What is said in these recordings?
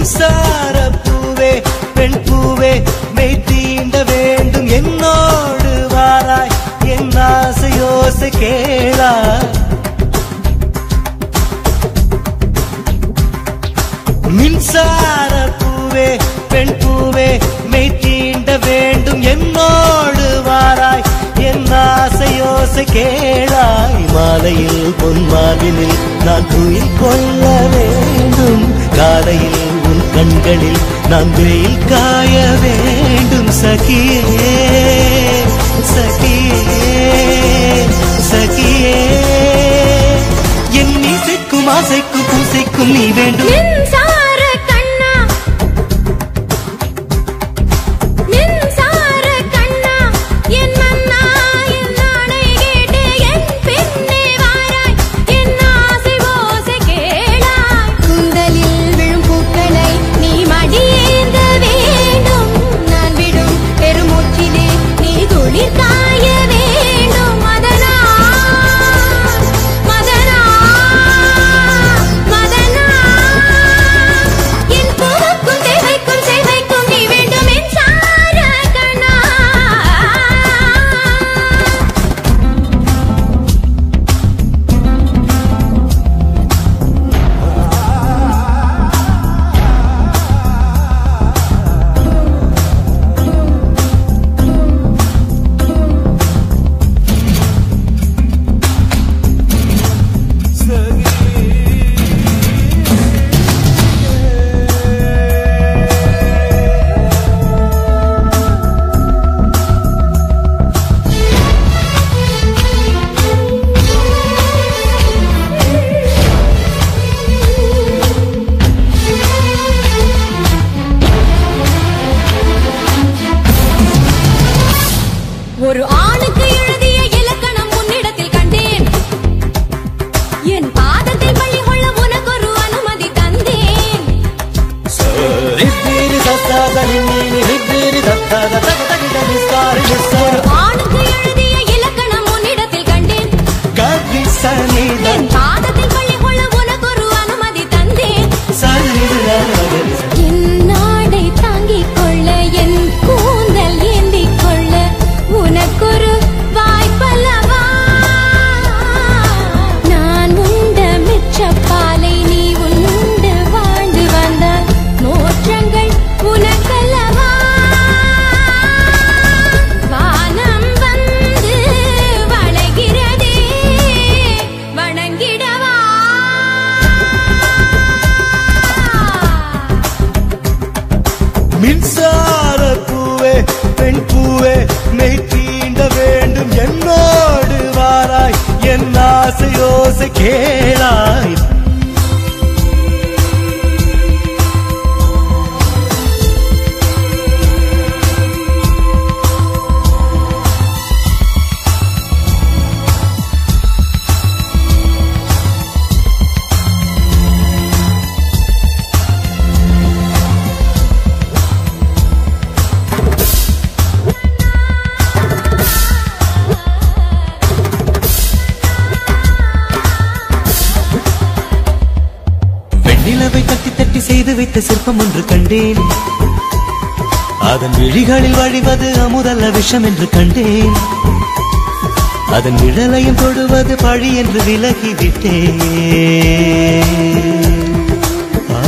மின்சார பூவே பெண் பூவே மெய் தீண்ட வேண்டும் என்னோடு வாராய் என் ஆசையோசை கேளாய் மின்சார பூவே பெண் பூவே மெய் தீண்ட வேண்டும் என்னோடு வாராய் என் ஆசையோசை கேளாய் மாலையில் பொன்மாலினில் நான் துயில் கொள்ள வேண்டும் காலையில் உன் கண்களில் நான் வெயில் காய வேண்டும் சகியே சகியே சகியே என் இசைக்கும் ஆசைக்கும் பூசைக்கும் நீ வேண்டும் மின்சார கண்ணா மின்சார கண்ணா என் மன்னா என் நாடை கேட்டு என் பெண்ணே வாராய் என் ஆசை ஓசை கேளாய் கூந்தலில் விழும் பூக்களை நீ மடியேந்த வேண்டும் நான் விடும் பெருமூச்சிலே நீ குளிர் காய வேண்டும் மதனா மதனா மதனா என் பூவுக்கும் தேவைக்கும் சேவைக்கும் நீ வேண்டும் என் சார கண்ணா ஒரு ஆணுக்கு எழுதிய இலக்கணம் உன்னிடத்தில் கண்டேன் என் பாதத்தில் பள்ளி கொள்ள உனக்கு ஒரு அனுமதி தந்தேன் ரித்திரி தத்தாத நின்னி ரித்திரி தத்தாத தக தகிட நிஸ்தாரி நிஸ்தார ஆணுக்கு எழுதிய இலக்கணம் உன்னிடத்தில் கண்டேன் கவி சனித என் பாதத்தில் பள்ளி கொள்ள உனக்கு ஒரு அனுமதி தந்தேன் சனித என் நாடை தாங்கிக் கொள்ள என் கூந்தல் ஏந்திக் கொள்ள உனக்கொரு வாய்ப்பல்லவா நான் உண்ட மிச்சப்பாலை நீ உண்டு வாழ்ந்து வந்தால் நோற்றங்கள் உனக்கல்லவா வானம் வந்து வளைகிறதே வணங்கிடவா மின்சார பூவே பெண் பூவே மெய் தீண்ட வேண்டும் என்னோடு வாராய் என் ஆசையோசை கேளாய் வெண்ணிலவை தட்டி தட்டி செய்து வைத்த சிற்பம் ஒன்று கண்டேன் அதன் விழிகளில் வழிவது அமுதல்ல விஷம் என்று கண்டேன் அதன் நிழலையும் தொடுவது பழி என்று விலகிவிட்டேன் ஆ,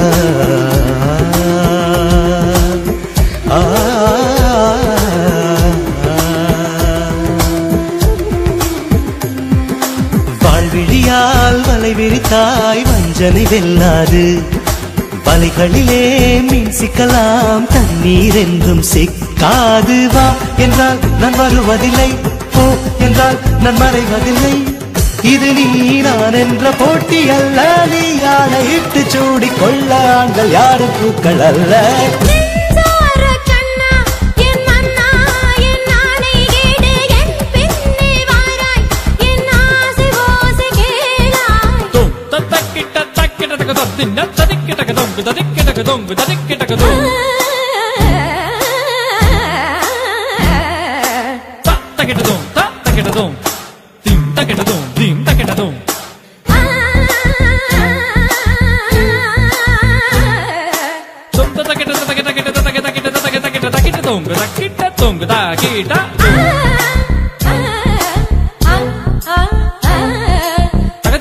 ஆ, வாழ்விழியால் வலை விரித்தாய் வஞ்சனை வெல்லாது வலைகளிலே மீன் சிக்கலாம் தண்ணீர் என்றும் சிக்காது வா என்றால் நான் வருவதில்லை போ என்றால் நான் மறைவதில்லை இது நீ நான் என்ற போட்டி அல்ல நீ ஆணையிட்டு சூடிக் கொள்ள ஆண்கள் யாரும் பூக்கள் அல்ல மின்சார கண்ணா என் மன்னா என் நாணை கேடு என் பெண்ணே வாராய் என் ஆசை ஓசை கேளாய் Dum, da da kita da kita da dum, din da da kita da dum, da kita da dum, da kita da dum. Da da kita dum, da da kita dum. Dim da kita dum, dim da kita dum.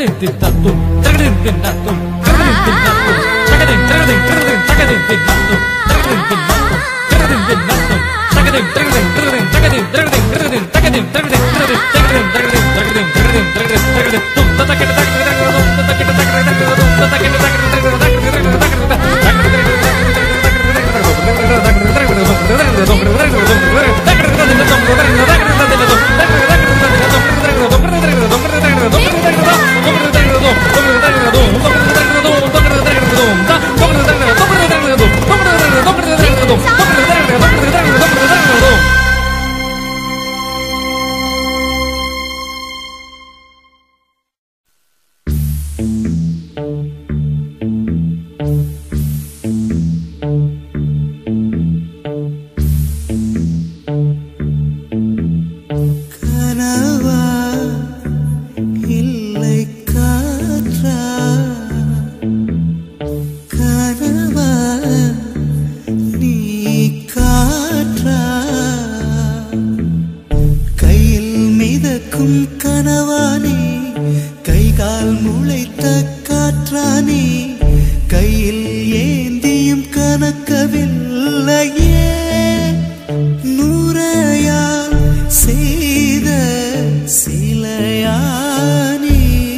தகதின் தின்னத்தும் தகதின் தின்னத்தும் தகதின் தின்னத்தும் தகதின் தகதின் தகதின் தகதின் தின்னத்தும் தகதின் தின்னத்தும் தகதின் தின்னத்தும் தகதின் தகதின் தகதின் தகதின் தகதின் தகதின் தகதின் தகதின் தகதின் தகதின் தகதின் தகதின் தகதின் தகதின் தகதின் தும் ததக்கிட தகதின் தகதின் தும் ததக்கிட தகதின் தகதின் தும் ததக்கிட தகதின் தகதின் கனவா இல்லை காற்றா கனவா நீ காற்றா கையில் மிதக்கும் கனவானே கை கால் முளைத்த காற்றானே கையில் ஏந்தியும் கணக்கவில்லையே நூறையால் செய்த சிலையானே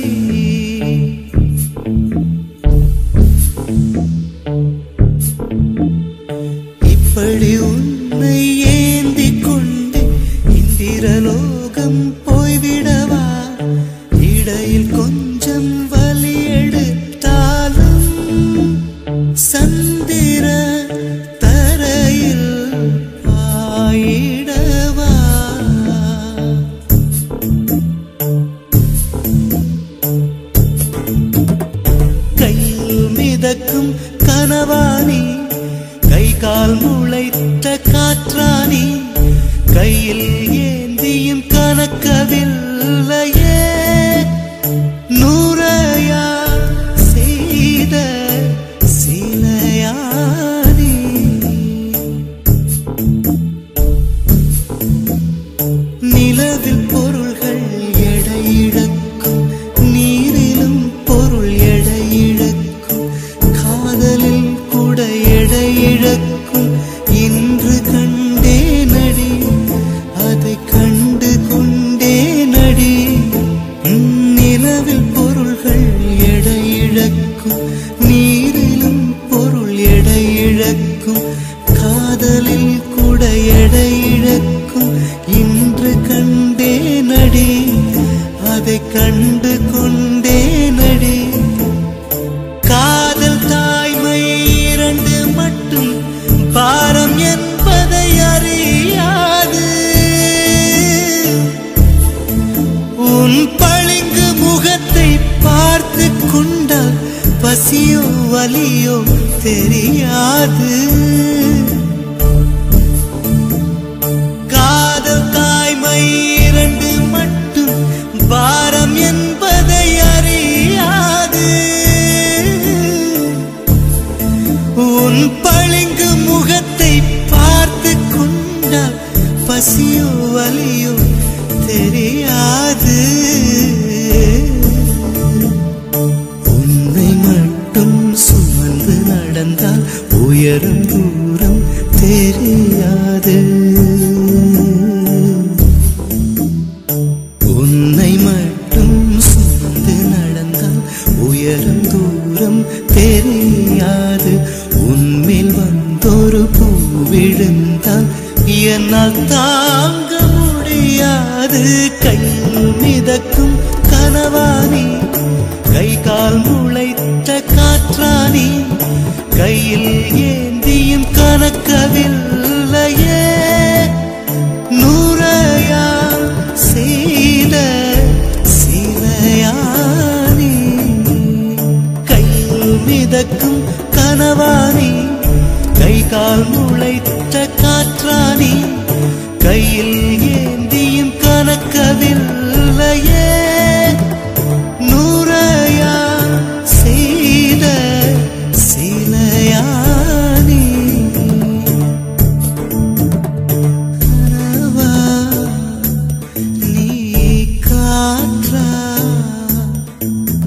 இப்படி உன்னை ஏந்தி கொண்டு இந்திரலோகம் போய்விடவா இடையில் கொஞ்சம் வலி எடுத்தாலும் சந்திர தரையில் ஆயிடவா கையில் மிதக்கும் கனவானி கை கால் முளைத்த காற்றானி கையில் ஏந்தியும் கணக்கவில்லையே நூறையா செய்த சிலையானி நிலவில் பொருள்கள் எடையிழக்கும் நீரிலும் பொருள் எடையிழக்கும் காதலில் கூட எடையிழக்கும் இன்று கண்டே நடி அதை கண்டு கொண்டே நடி நிலவில் பொருள்கள் எடையிழக்கும் நீரிலும் பொருள் எடையிழக்கும் காதலில் கூட எடையிழக்கும் இன்று கண்டே நடி அதை கண்டு கொண்டே நடி காதல் தாய்மை இரண்டு மட்டும் பாரம் என்பதை அறியாது உன் பளிங்கு முகத்தை பார்த்து கொண்டால் பசியோ வலியோ தெரியாது காதல் தாய்மை இரண்டு மட்டும் பாரம் என்பதை அறியாது உன் பளிங்கு முகத்தை பார்த்து கொண்டால் பசியோ வலியோ தெரியாது உன்னை மட்டும் சுமந்து நடந்தால் உயரம் தூரம் தெரியாது உன்னை மட்டும் சுமந்து நடந்தால் உயரம் தூரம் தெரியாது உன்மேல் வந்தொரு பூ விழுந்தால் என்னால் தாங்க முடியாது கையில் மிதக்கும் கனவானி கை கால் முளைத்த காற்றானி கையில் ஏந்தியும் கணக்கவில்லையே நூறையா செய்த சிலையானி கையில் மிதக்கும் கனவானி கை கால் முளைத்த காற்றானி கையில் ஏந்தியும் கணக்கவில்லையே நூறையா செய்த சிலையானி கனவா நீ காற்றா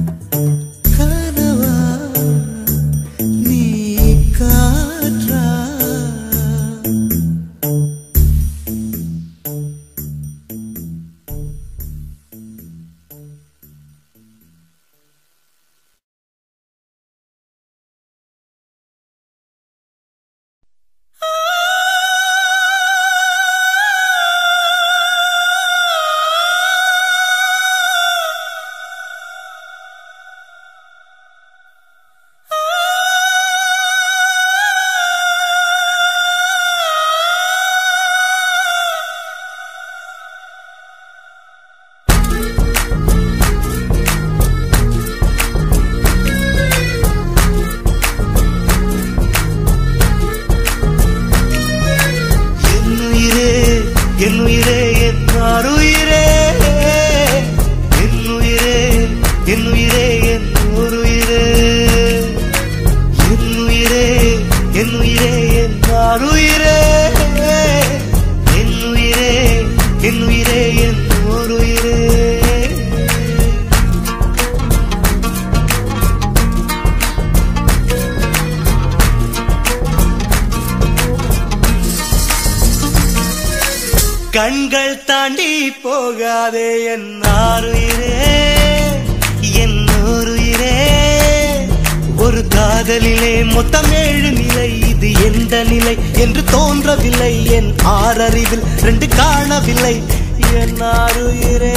கண்கள் தாண்டி போகாதே என் ஆறுயிரே என் நூறுயிரே ஒரு காதலிலே மொத்தம் ஏழு நிலை இது எந்த நிலை என்று தோன்றவில்லை என் ஆறறிவில் ரெண்டு காணவில்லை என் ஆறுயிரே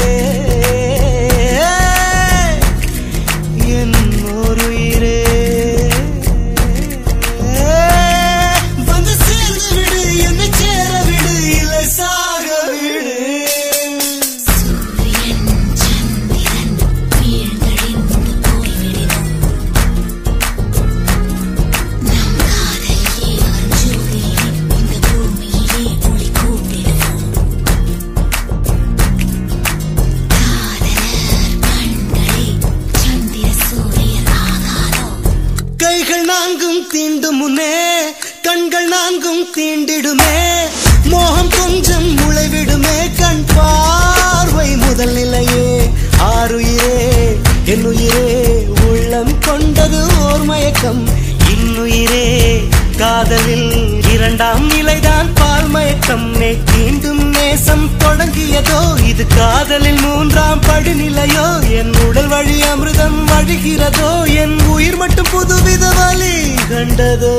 என் நூறுயிரே வந்து சேர்ந்து விடு என்னை சேர விடு இல்லை சாக விடு சூரியன் சந்திரன் வீழ்ந்தழிந்து போய்விடினும் நம் காதலிலே வரும் ஜோதியிலே இந்த பூமியிலே ஒளி கூட்டிடுவோம் காதலர் கண்களே சந்திர சூரியன் ஆகாதோ கைகள் நான்கும் தீண்டும் முன்னே கண்கள் நான்கும் தீண்டிடுமே மோகம் கொஞ்சம் முளைவிடுமே கண் பார்வை முதல் நிலையே ஆறுயிரே என்னுயிரே உள்ளம் கொண்டது ஓர் மயக்கம் இன்னுயிரே காதலில் இரண்டாம் நிலைதான் பால் மயக்கம் நே தீண்டும் நேசம் தொடங்கியதோ இது காதலில் மூன்றாம் படிநிலையோ என் உடல் வழி அமிர்தம் வழிகிறதோ என் உயிர் மட்டும் புதுவித வழி கண்டதோ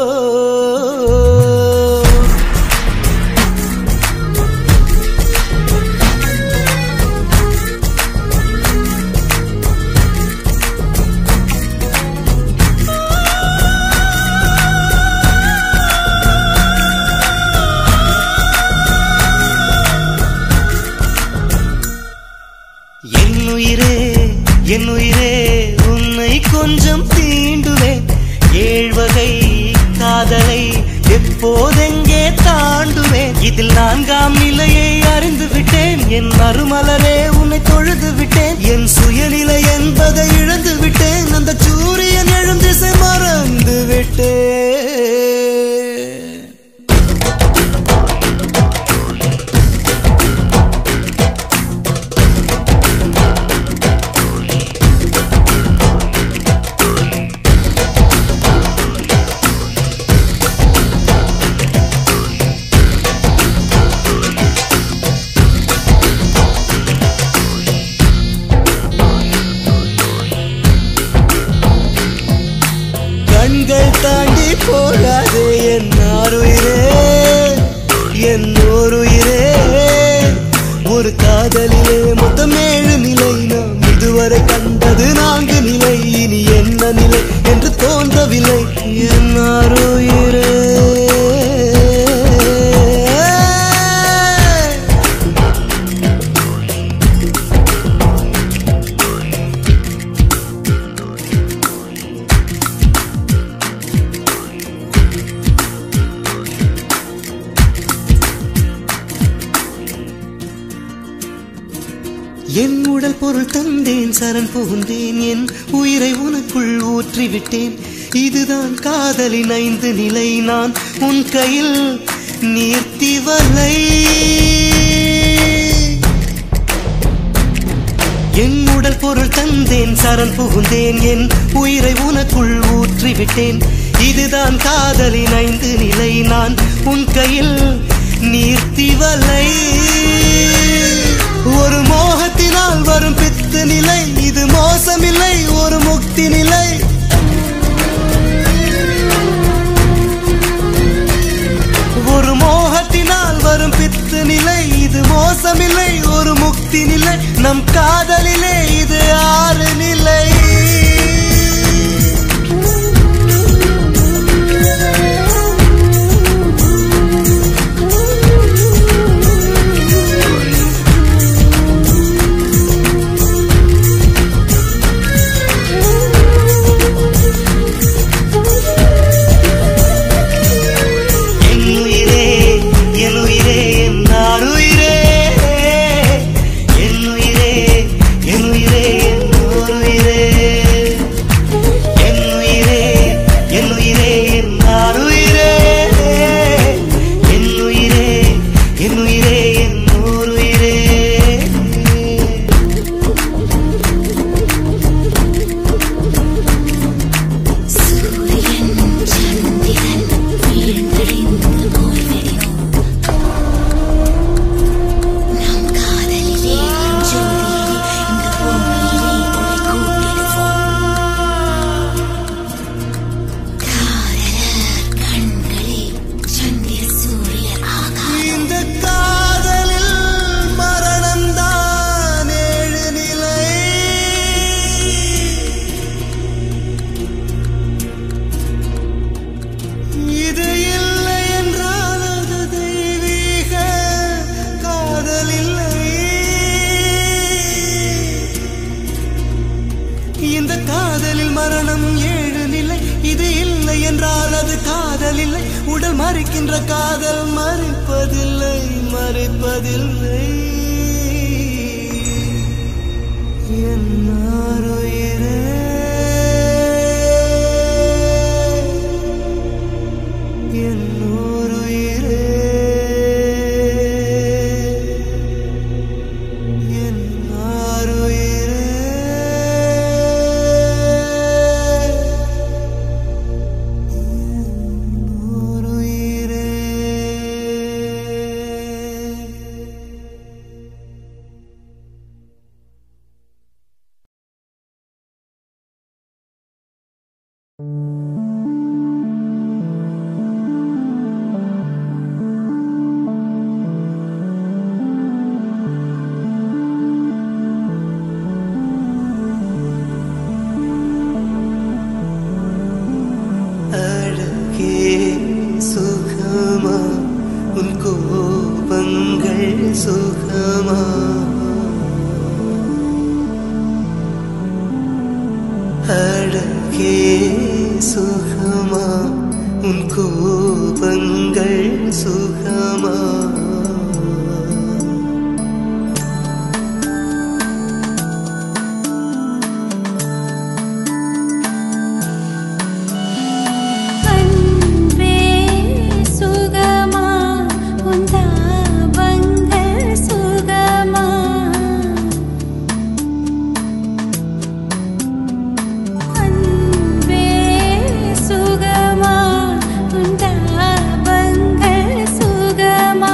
என் உயிரே என் உயிரே உன்னை கொஞ்சம் தீண்டுவேன் ஏழ்வகை காதலை எப்போதெங்கே தாண்டுவேன் இதில் நான்காம் நிலையை அறிந்து விட்டேன் என் மறுமலரே உன்னை தொழுது விட்டேன் என் சுயநிலை என்பதை இழந்து விட்டேன் அந்த சூரியன் எழும் திசை மறந்து விட்டேன் கண்கள் தாண்டி போகாதே என் ஆறுயிரே என் ஓருயிரே ஒரு காதலிலே மொத்தம் ஏழு நிலை நாம் இதுவரை கண்டது நான்கு நிலை இனி என்ன நிலை என்று தோன்றவில்லை என் ஆறுயிரே என் உடல் பொருள் தந்தேன் சரண் புகுந்தேன் என் உயிரை உனக்குள் ஊற்றிவிட்டேன் இதுதான் காதலின் ஐந்து நிலை நான் உன் கையில் நீர்த்தி வலை என் உடல் பொருள் தந்தேன் சரண் புகுந்தேன் என் உயிரை உனக்குள் ஊற்றிவிட்டேன் இதுதான் காதலின் ஐந்து நிலை நான் உன் கையில் நீர்த்தி வலை ஒரு மோகத்தினால் வரும் பித்து நிலை இது மோசமில்லை ஒரு முக்தி நிலை ஒரு மோகத்தினால் வரும் பித்து நிலை இது மோசமில்லை ஒரு முக்தி நிலை நம் காதலிலே இது ஆறு நிலை என் உயிரே என் உயிரே என் ஆறுயிரே என் உயிரே என் உயிரே என் ஓருயிரே இந்த காதலில் மரணம் ஏழு நிலை இது இல்லை என்றால் அது காதல் இல்லை உடல் மறிக்கின்ற காதல் மறிப்பதில்லை மறிப்பதில்லை என்னாருயிரே என்னோருயிரே என்னாருயிரே என்னோருயிரே அழகே சுகமா உன் கோபங்கள் சுகமா அழகே சுகமா உன் கோபங்கள் சுகமா அன்பே சுகமா உந்தாபங்கள் சுகமா அன்பே சுகமா உந்தாபங்கள் சுகமா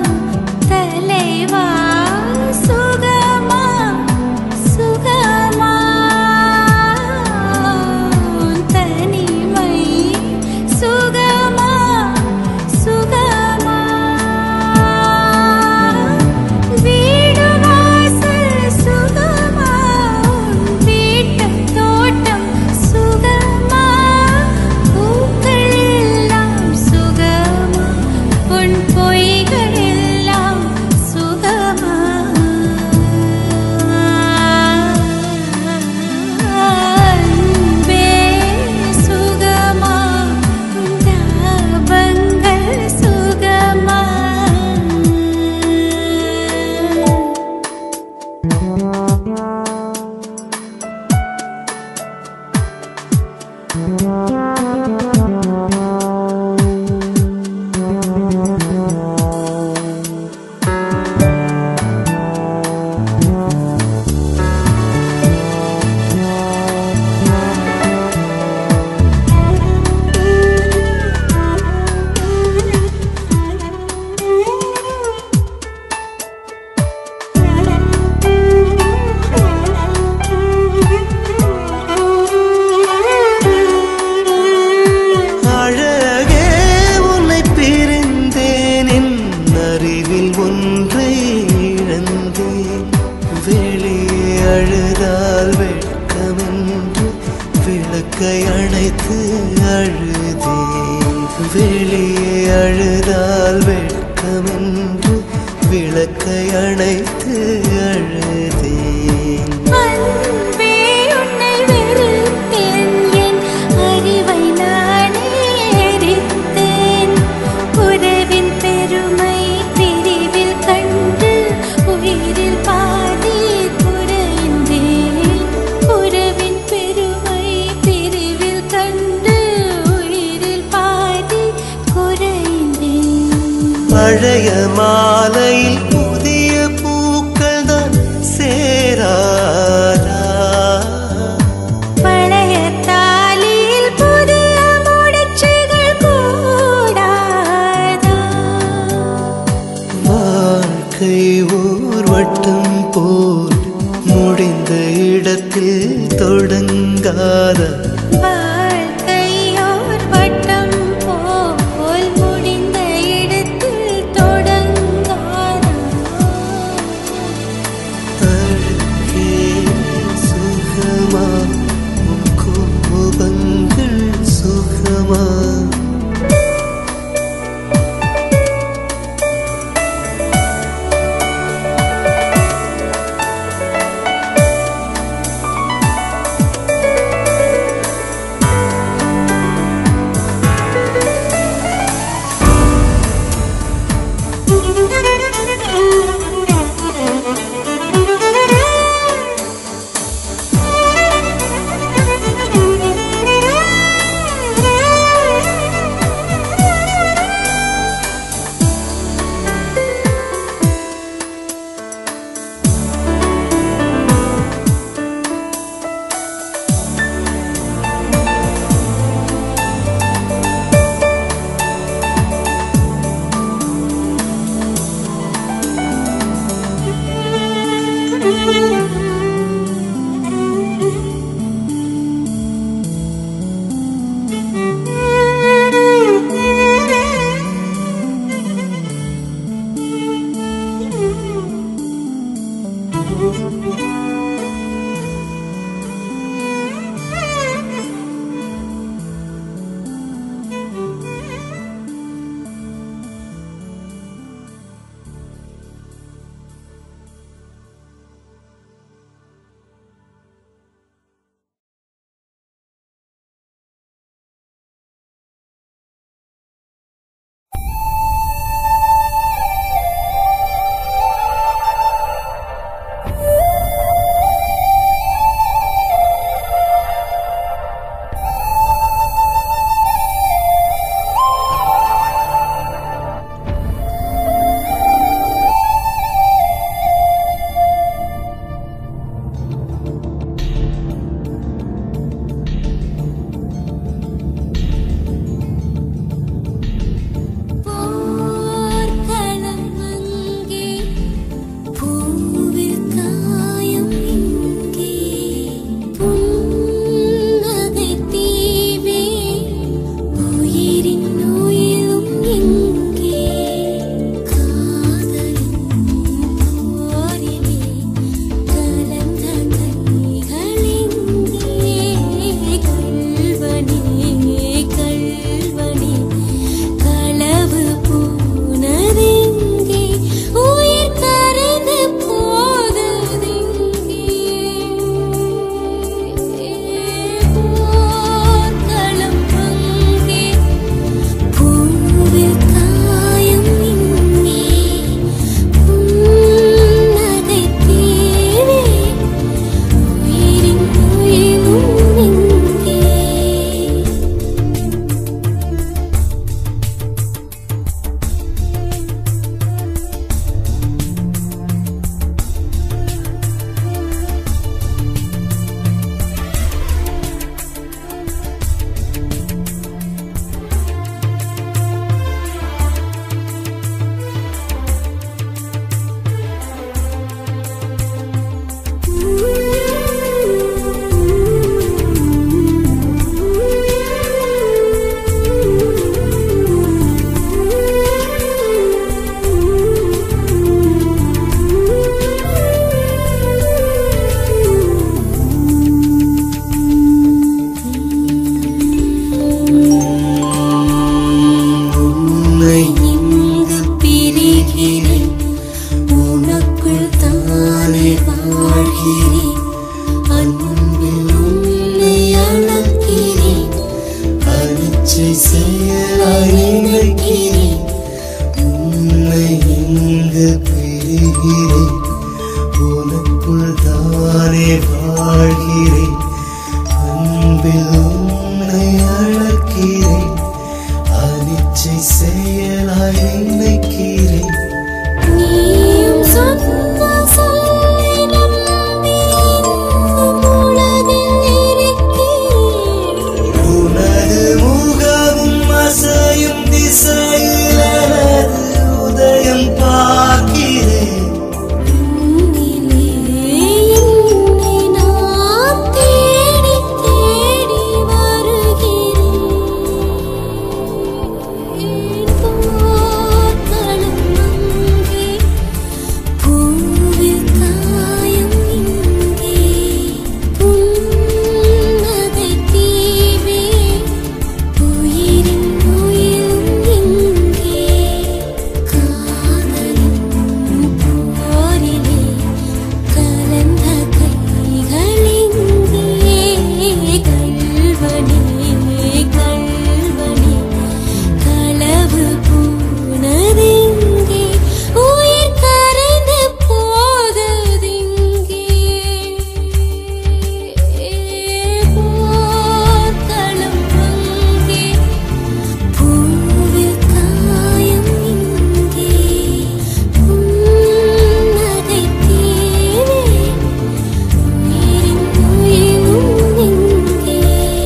தலைவா சுகமா சுகமா தனிமை சுகமா சுகமா வீடு வாசல் சுகமா வீட்டு தோட்டம் சுகமா பூக்கள் எல்லாம் சுகமா உன் பொய்கள் எல்லாம் சுகமா அன்பே சுகமா தாபங்கள் சுகமா அழகே உன்னை பிரிந்தேன் என் அறிவில் ஒன்றை இழந்தேன் வெளியே அழுதால் வெட்கமென்று விளக்கை அணைத்து அழுதேன் வெளியே அழுதால் வெட்கமென்று விளக்கை அணைத்து அழுதேன் அன்பே உன்னை வெறுத்தேன் என் அறிவை நானே எரித்தேன் உறவின் பெருமை பிரிவில் கண்டு உயிரில் பாதி குறைந்தேன் உறவின் பெருமை பிரிவில் கண்டு உயிரில் பாதி குறைந்தேன் பழைய மாலையில் புதிய பூக்கள் தான் சேராதா பழைய தாலியில் புதிய முடிச்சுகள் கூடாதா வாழ்க்கை ஓர் வட்டம் போல் முடிந்த இடத்தில் தொடங்காத வாழ்க்கையோர் வட்டம் போல் முடிந்த இடத்தில் தொடங்காதா அழகே சுகமா உன் கோபங்கள் சுகமா வாழ்கிறேன் உனக்குள் தானே வாழ்கிறேன் அன்பில் உன்னை அழைக்கிறேன் அனிச்சை செயலாய் நினைக்கிறேன் நீயும் சொன்ன சொல்லை நம்பி இன்னும் உலகில் இருக்கிறேன் உனது முகமும் அசையும் திசையில் எனது உதயம் பார்க்கிறேன் உன்னிலே என்னை நான் தேடி தேடி வருகிறேன் போர்க்களம் அங்கே பூவில் காயம் இங்கே புன்னகை தீவே உயிரின் உயிரும் இங்கே காதலின் போரிலே கலந்த கைகளிங்கே கல்வனே கல்வனே களவு போனதெங்கே உயிர் கரைந்து போகுதிங்கே போர்க்களம் அங்கே பூவில் காயம் இங்கே புன்னகை தீவே உயிரின் உயிரும் இங்கே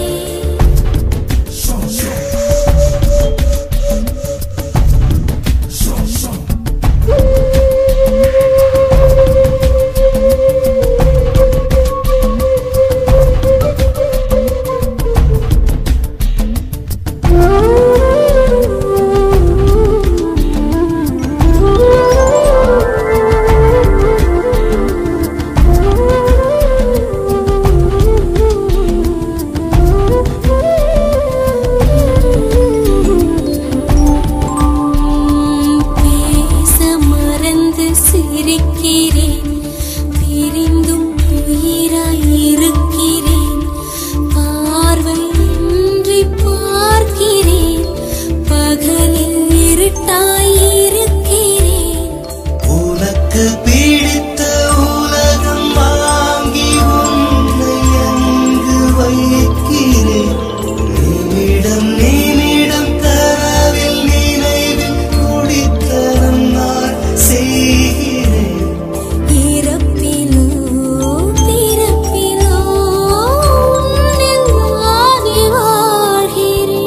பேச மறந்து சிரிக்கிறேன் பிரிந்தும் உயிராய் இருக்கிறேன் பார்வையின்றி பார்க்கிறேன் பகலில் இருட்டாய் இருக்கிறேன் உனக்கு பிடித்த உலகம் வாங்கி உன்னை அங்கு வைக்கிறேன் நிமிடம் நிமிடம் கனவில் நினைவில் குடித்தனம் நான் செய்கிறேன் இறப்பிலோ பிறப்பிலோ உன்னில் நானே வாழ்கிறேன்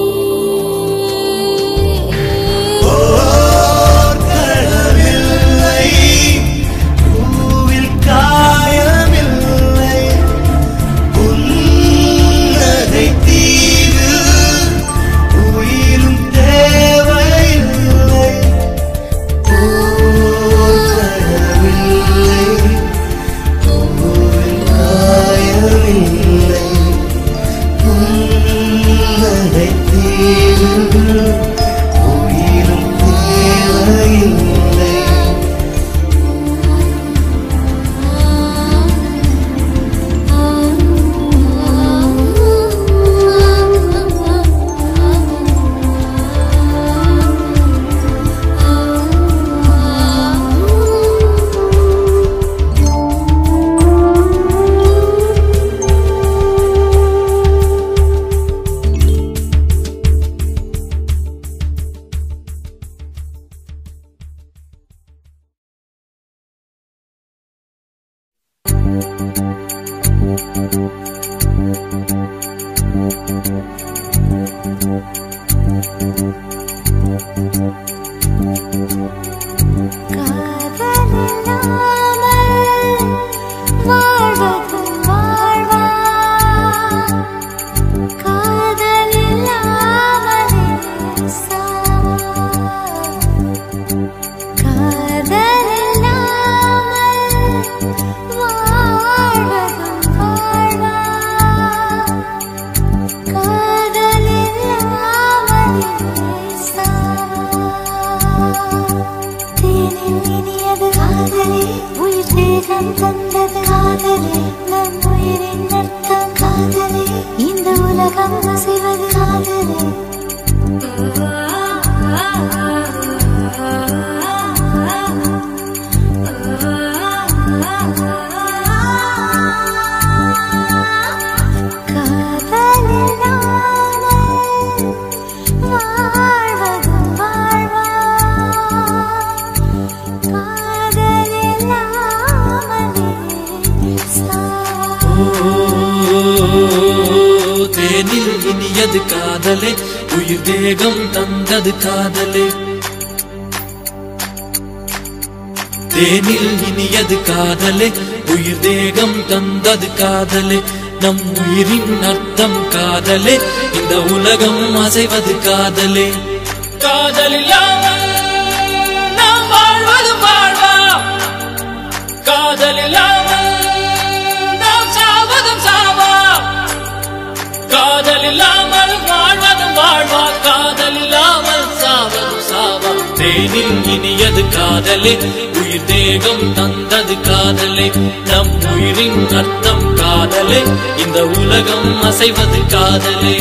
போர்க்களமில்லை, பூவில் காயமில்லை புன்னகை தீவு உயிரும் தேவையில்லை போர்க்களமில்லை, பூவில் காயமில்லை புன்னகை தீவு உயிரும் தேவையில்லை வாழ்வதும் வாழ்வா காதலில்லாமலே சாவா காதலில்லாமல் வாழ்வதும் வாழ்வா காதலில்லாமலே சாவா தேனில் இனியது காதலே உயிர் தேகம் தந்தது காதலே நம் உயிரின் அர்த்தம் காதலே இந்த உலகம் அசைவது காதலே ஆ தேனில் இனியது காதலே உயிர் தேகம் தந்தது காதலே தேனில் இனியது காதலே உயிர் தேகம் தந்தது காதலே நம் உயிரின் அர்த்தம் காதலே இந்த உலகம் அசைவது காதலே காதலில்லாமல் நாம் வாழ்வது வாழ்வா காதலில்லாமல் நாம் சாவதும் சாவா காதலில்லாமல் வாழ்வதும் வாழ்வா காதலில்லாமல் சாவதும் சாவா தேனில் இனியது காதலே உயிர் தேகம் தந்தது காதலே நம் உயிரின் அர்த்தம் காதலே இந்த உலகம் அசைவது காதலே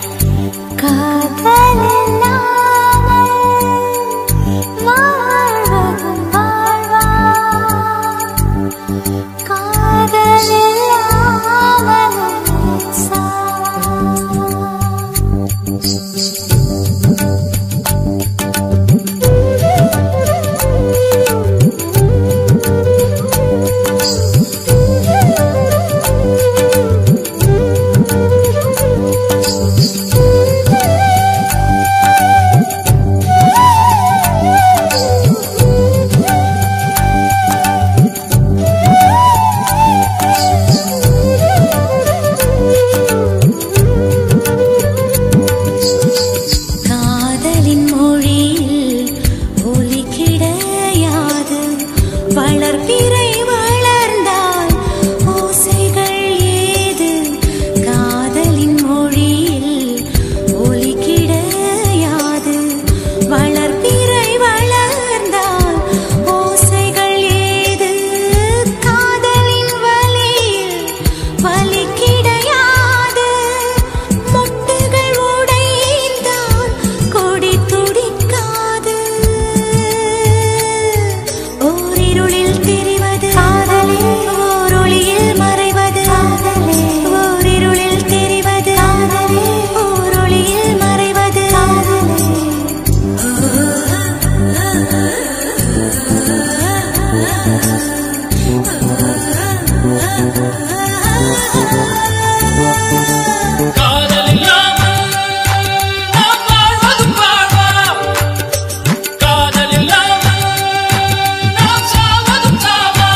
காதலின் மொழியில் ஒலி கிடையாது வளர்பிறை வளர்ந்தால் ஓசைகள் ஏது காதலின் மொழியில் ஒலி கிடையாது வளர்பிறை வளர்ந்தால் ஓசைகள் ஏது காதலின் வலியில் வலி கிடையாது மொட்டுகள் உடைந்தால் கொடி துடிக்காது ஓரிருளில் தெரிவது காதலே ஓரொளியில் மறைவது காதலே ஓரிருளில் தெரிவது காதலே ஓரொளியில் மறைவது காதலே காதலில்லாமல் நாம் வாழ்வதும் வாழ்வா காதலில்லாமல் நாம் சாவதும் சாவா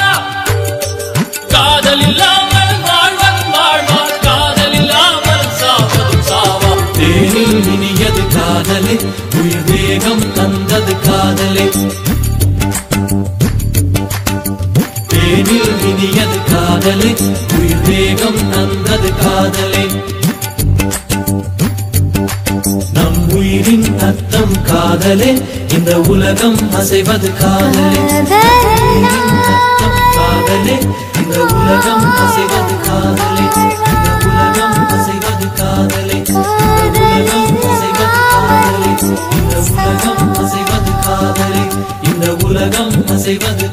காதலில்லாமல் வாழ்வதும் வாழ்வா காதலில்லாமல் சாவதும் சாவா தேனில் இனியது காதலே உயிர் தேகம் தந்தது காதலே தேனில் இனியது காதலே உயிர் தேகம் தந்தது காதலே நம் உயிரின் அர்த்தம் காதலே இந்த உலகம் அசைவது காதலே உயிரின் அர்த்தம் காதலே இந்த உலகம் அசைவது காதலே இந்த உலகம் அசைவது காதலே இந்த உலகம் அசைவது காதலே இந்த உலகம் அசைவது காதலே இந்த உலகம் அசைவது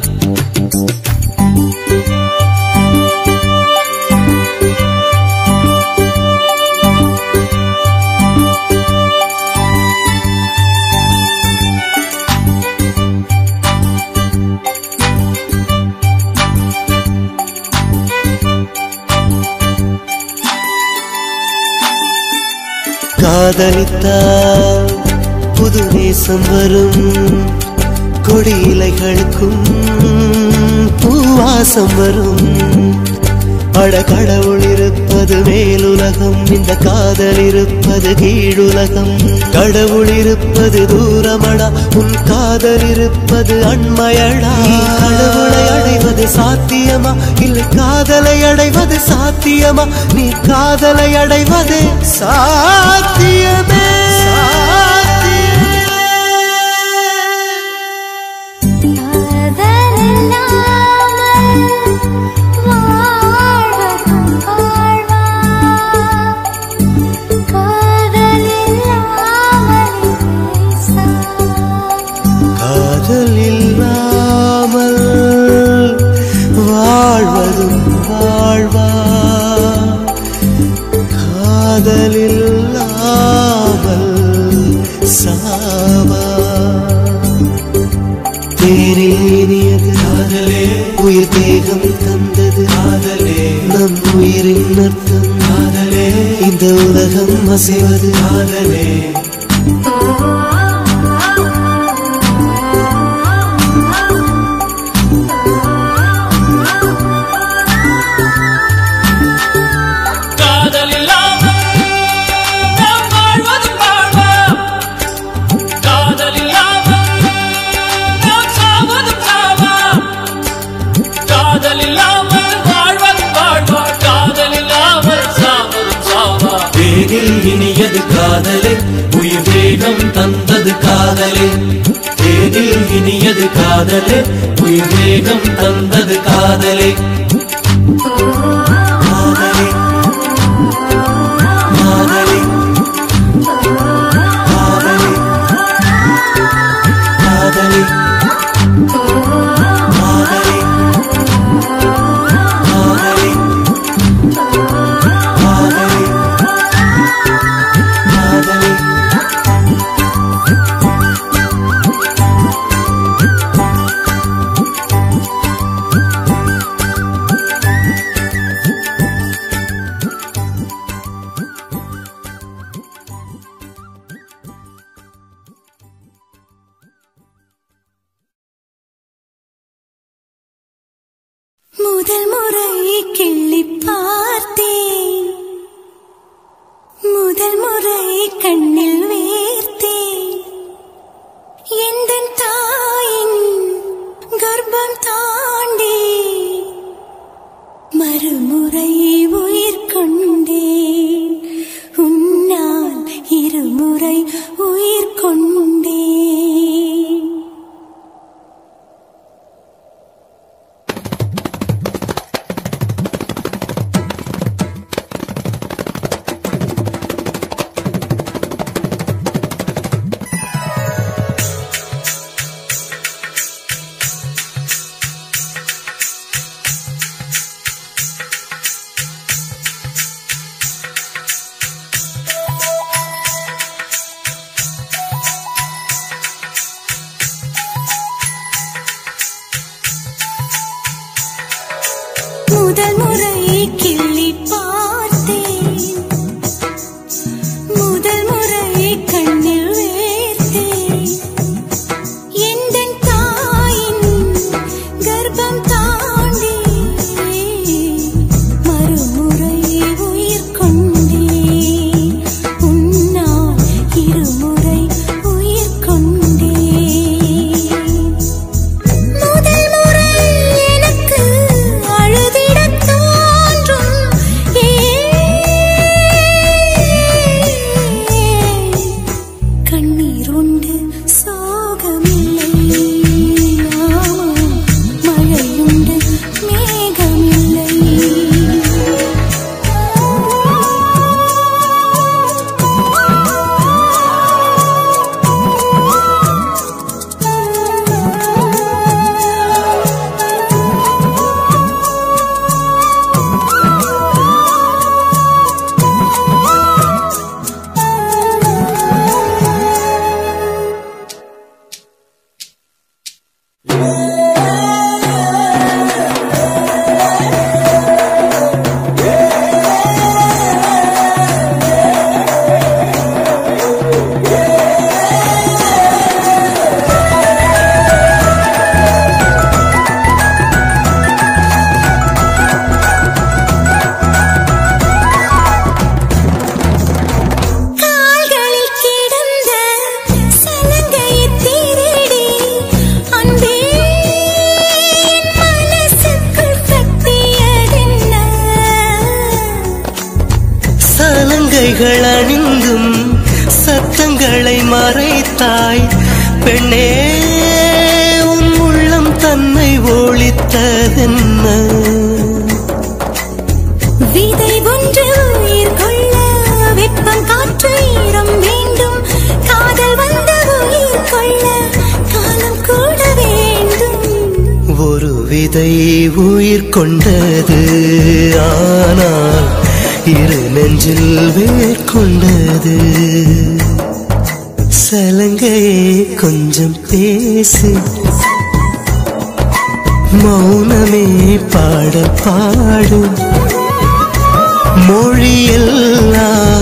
காதலித்தால் புது நேசம் வரும் கொடி இலைகளுக்கும் பூவாசம் வரும் அட கடவுள் இருப்பது மேலுலகம் இந்த காதல் இருப்பது கீழுலகம் கடவுள் இருப்பது தூரமடா உன் காதல் இருப்பது அண்மையடா நீ கடவுளை அடைவது சாத்தியமா இல்லை காதலை அடைவது சாத்தியமா நீ காதலை அடைவது சாத்தியமே சாத்தியமே காதல் இல்லாமல் வாழ்வதும் வாழ்வா காதல் இல்லாமல் சாவா தேரில் இனியது காதலே உயிர் தேகம் தந்தது காதலே நம் உயிரின் அர்த்தம் காதலே இந்த இந்த உலகம் அசைவது காதலே காதல் இல்லாமல் நாம் வாழ்வதும் வாழ்வா காதல் இல்லாமல் நாம் சாவதும் சாவா காதல் இல்லாமல் வாழ்வதும் வாழ்வா காதல் இல்லாமல் சாவதும் சாவா தேனில் இனியது காதலே உயிர் வேகம் தந்தது காதலே தேனில் இனியது காதலே உயிர் வேகம் தந்தது காதலே காதலே காதலே காதலே காதலே காதலே காதலே காதலே காதலே முதல் முறை கிள்ளி பார்த்தேன் முதல் முறை கண்ணில் வேர்த்தேன் எந்த தாயின் கர்ப்பம் தாண்டி மறுமுறை உயிர் கொண்டேன் உன்னால் இருமுறை உயிர் கொண்டேன் முதல் முறை கிள்ளி பார்த்தேன் முதல் முறை கண்ணில் வேர்த்தேன் எந்த தாயின் கர்ப்பம் தாண்டி மறுமுறை உயிர் கொண்டேன் உன்னால் இருமுறை உயிர் கொண்டேன் முதல் முறை எனக்கு அழுதிடத் தோன்றும் ஏன் கண்ணீர் உண்டு சோகமில்லை ஆமாம், மழையுண்டு மேகமில்லை கால்களில் கிடந்த சலங்கையைத் திருடி அன்பே என் மனசுக்குள் கட்டியதென்ன சலங்கைகள் அணிந்தும் சத்தங்களை மறைத்தாய் பெண்ணே உன் உள்ளம் தன்னை ஒழித்ததென்ன விதை ஒன்று உயிர் கொள்ள வெப்பம் காற்று ஈரம் வேண்டும் காதல் வந்த உயிர் கொள்ள காலம் கூட வேண்டும் ஒரு விதை உயிர் கொண்டது ஆனால் இரு நெஞ்சில் வேர் கொண்டது சலங்கையே கொஞ்சம் பேசு மௌனமே பாட பாடு மொழியெல்லாம்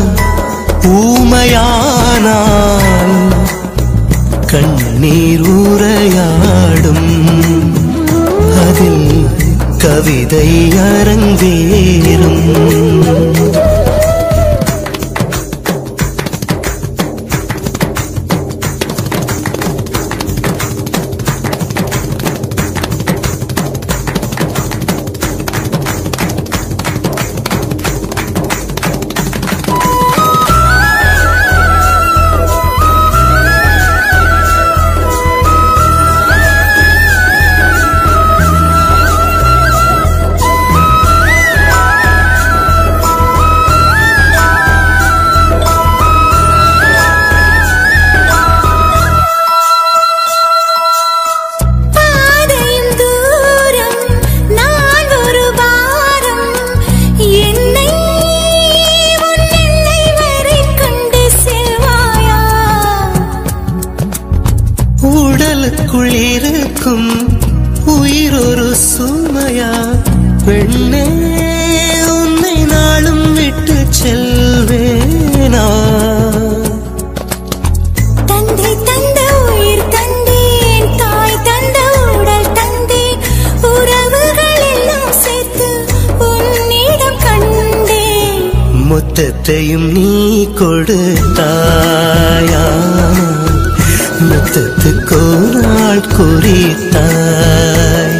மொத்தத்தையும் நீ கொடுத்தாயா மொத்தத்துக்கு நாள் குறித்தாய்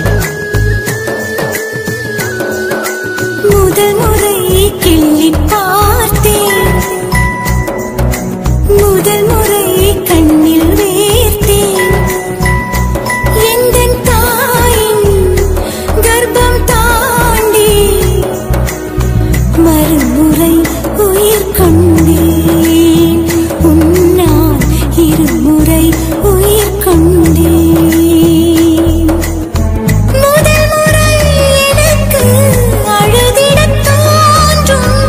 முதல் முறை கிள்ளி பார்த்தேன் முதல் முறை கண்ணில் வேர்த்தேன் எந்தன் தாயின் கர்ப்பம் தாண்டி மறுமுறை உயிர் கொண்டேன் உன்னால் இருமுறை உயிர் கொண்டேன் முதல் முறை எனக்கு அழுதிடத் தோன்றும்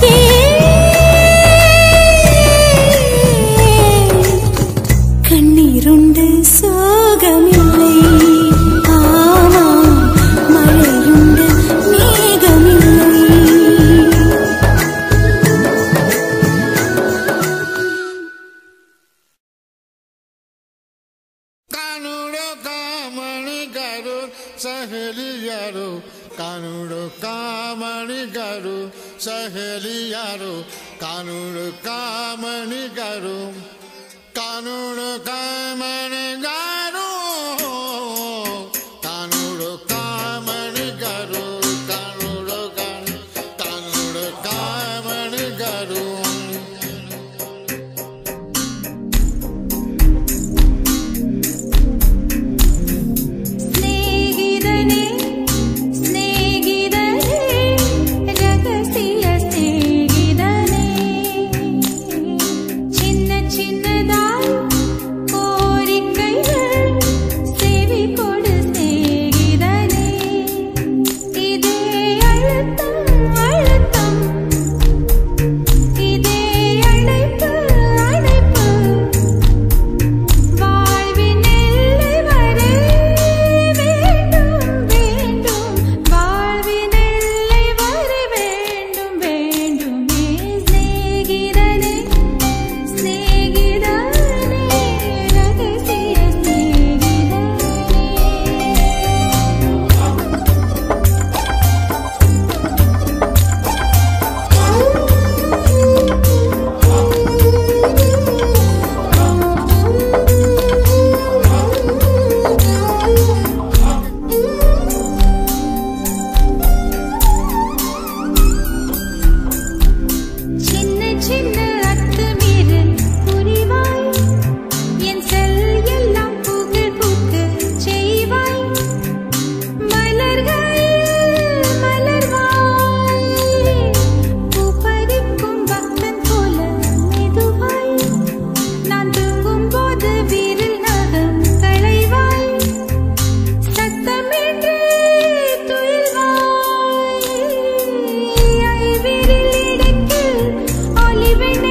ஏன் கண்ணீருண்டு சோகமில்லை ஆமா மழையுண்டு மேகமில்லை કાનુડો કામણી કરું સહેલિયારો કાનુડો કામણી કરું સહેલિયારો કાનુડો કામણી કરું કાનુડો કામણી કરું કાનુડો કામણી કરું કાનુડો કાનુડો કામણી કરું സ്നേഹിതനേ സ്നേഹിതനേ രഹസ്യ സ്നേഹിതനേ ചിന്ന ചിന്നതായി കോരിക്കൈകൾ സേവി കൊട് സ്നേഹിതനേ ഇതേ അഴുത്തം അഴുത്തം ഇതേ അழைப்பு அழைப்பு வாழ்வின் எல்லை வரை வேண்டும் வேண்டும் வாழ்வின் எல்லை வரை வேண்டும் வேண்டுமே சிநேகிதனே சிநேகிதனே ரகசிய சிநேகிதனே சின்ன சின்ன அத்துமீறல் புரிவாய் என் செல் எல்லாம் புகழ் பூக்க செய்வாய் மலர்கள் மலர்வாய் பூ பறிக்கும் பக்தன் போல மெதுவாய் நான் தூங்கும் போது வீரில் நகம் களைவாய் சத்தமின்றி துயில்வாய் ஐவிரில் இடுக்கில் ஒளிவெண்ணில்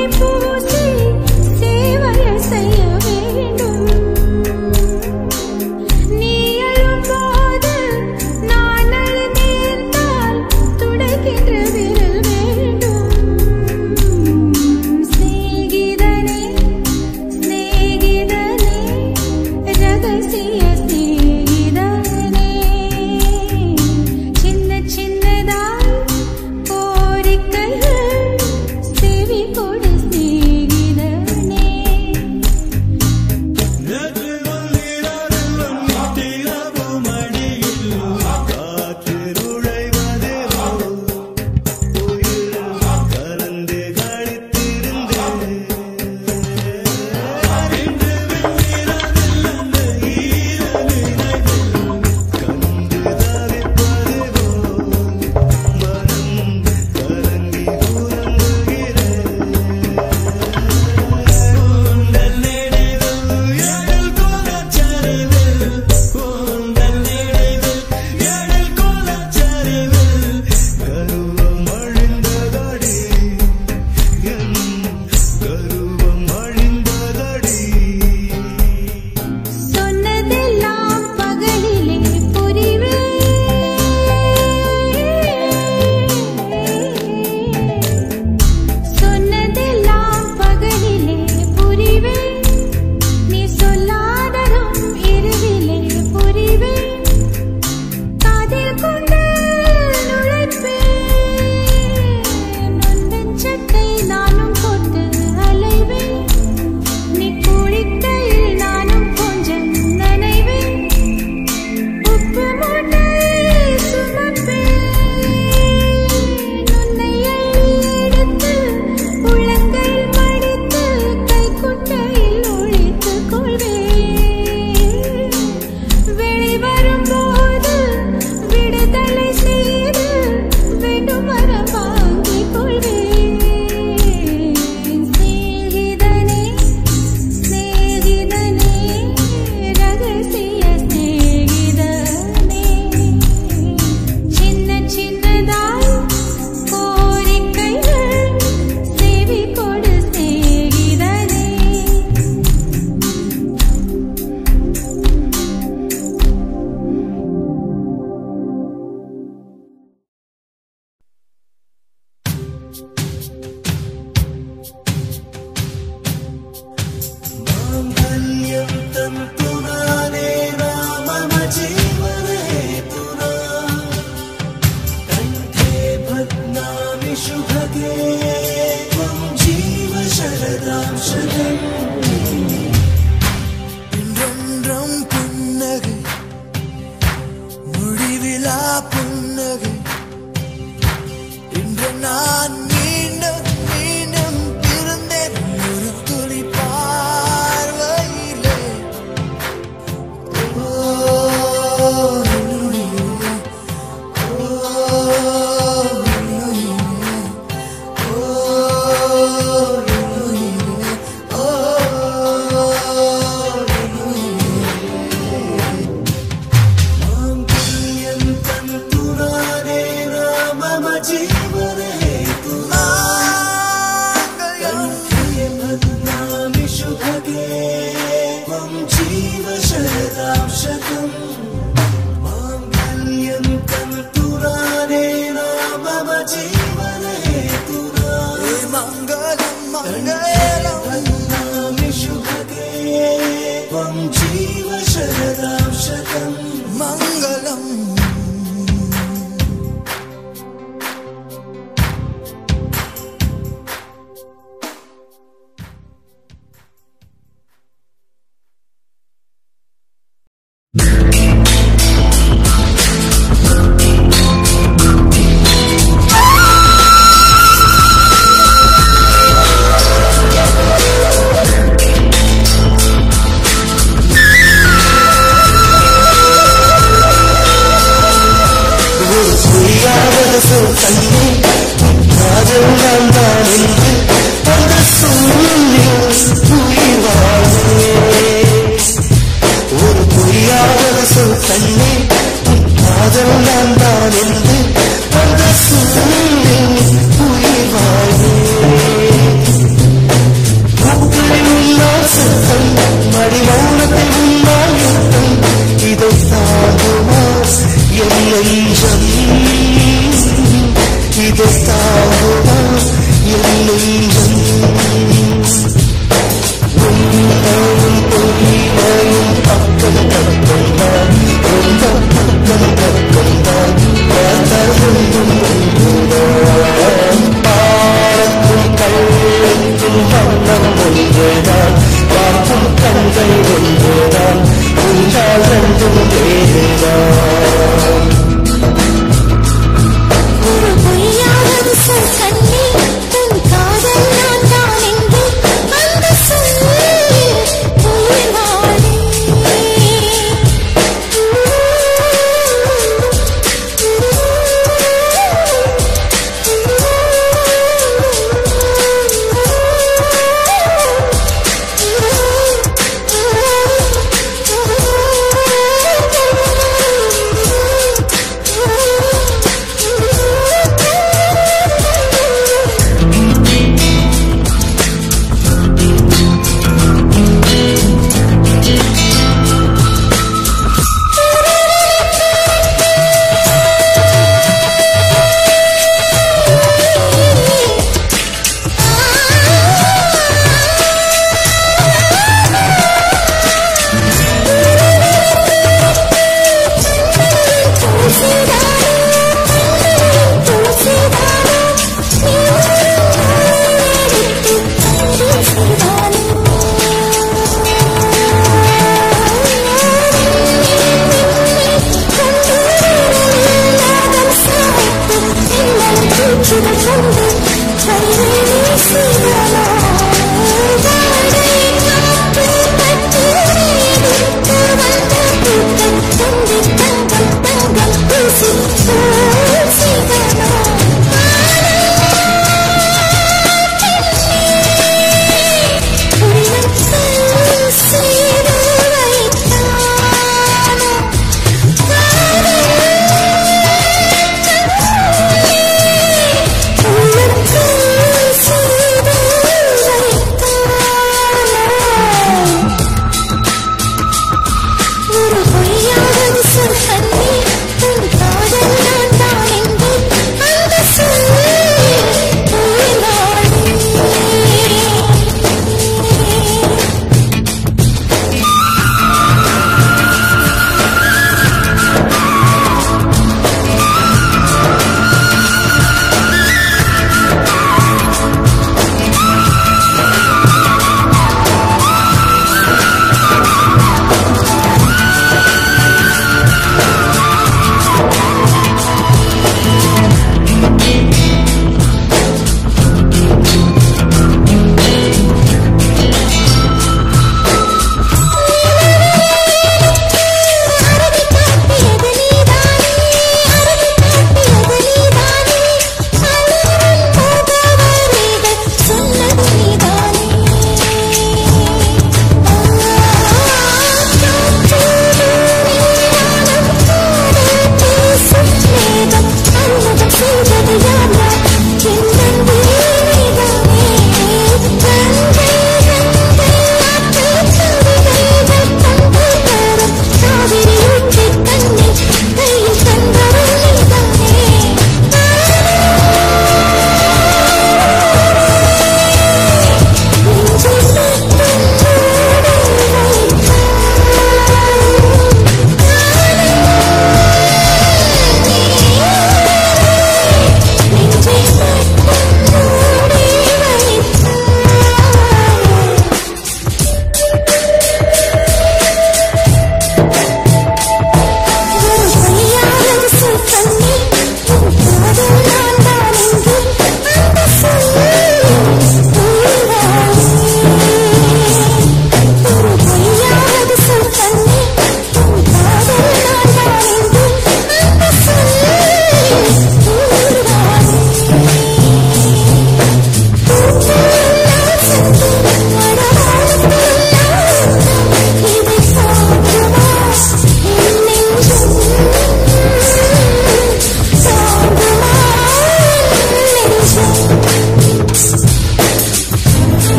ஒன்றுதான் பார்க்கும் கண்கள் ஒன்றுதான் உன்னால் ரெண்டும்